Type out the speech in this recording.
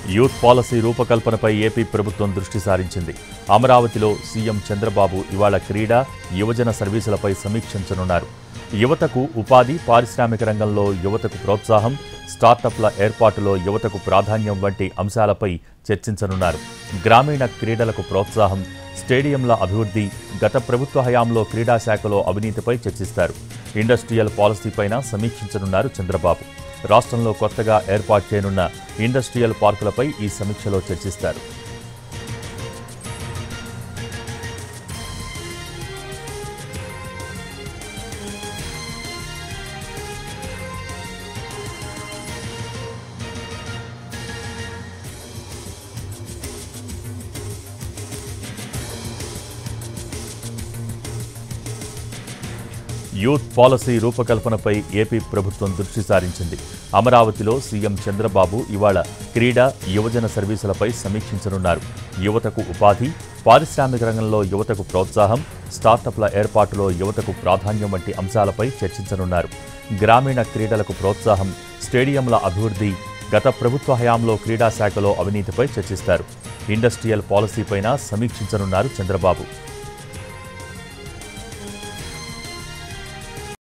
youth policy రూపకల్పనపై AP ప్రభుత్వం దృష్టి సారించింది అమరావతిలో సీఎం చంద్రబాబు ఇవాళ క్రీడా యువజన సర్వీసులపై సమీక్షించనున్నారు యువతకు ఉపాధి పారిశ్రామిక రంగంలో యువతకు ప్రోత్సాహం స్టార్టప్ల ఏర్పాటులో యువతకు ప్రాధాన్యం వంటి అంశాలపై చర్చించనున్నారు గ్రామీణ క్రీడలకు ప్రోత్సాహం స్టేడియంల అభివృద్ధి గత ప్రభుత్వ హయాంలో క్రీడా శాఖలో అవినీతిపై చర్చిస్తారు ఇండస్ట్రియల్ పాలసీపైన సమీక్షించనున్నారు చంద్రబాబు రాష్ట్రంలో కొత్తగా ఏర్పాటు చేయనున్న ఇండస్ట్రియల్ పార్కులపై ఈ సమీక్షలో చర్చిస్తారు యూత్ పాలసీ రూపకల్పనపై ఏపీ ప్రభుత్వం దృష్టి సారించింది అమరావతిలో సీఎం చంద్రబాబు ఇవాళ క్రీడా యువజన సర్వీసులపై సమీక్షించనున్నారు యువతకు ఉపాధి పారిశ్రామిక రంగంలో యువతకు ప్రోత్సాహం స్టార్టప్ల ఏర్పాటులో యువతకు ప్రాధాన్యం వంటి అంశాలపై చర్చించనున్నారు గ్రామీణ క్రీడలకు ప్రోత్సాహం స్టేడియంల అభివృద్ధి గత ప్రభుత్వ హయాంలో క్రీడా శాఖలో అవినీతిపై చర్చిస్తారు ఇండస్ట్రియల్ పాలసీపైన సమీక్షించనున్నారు చంద్రబాబు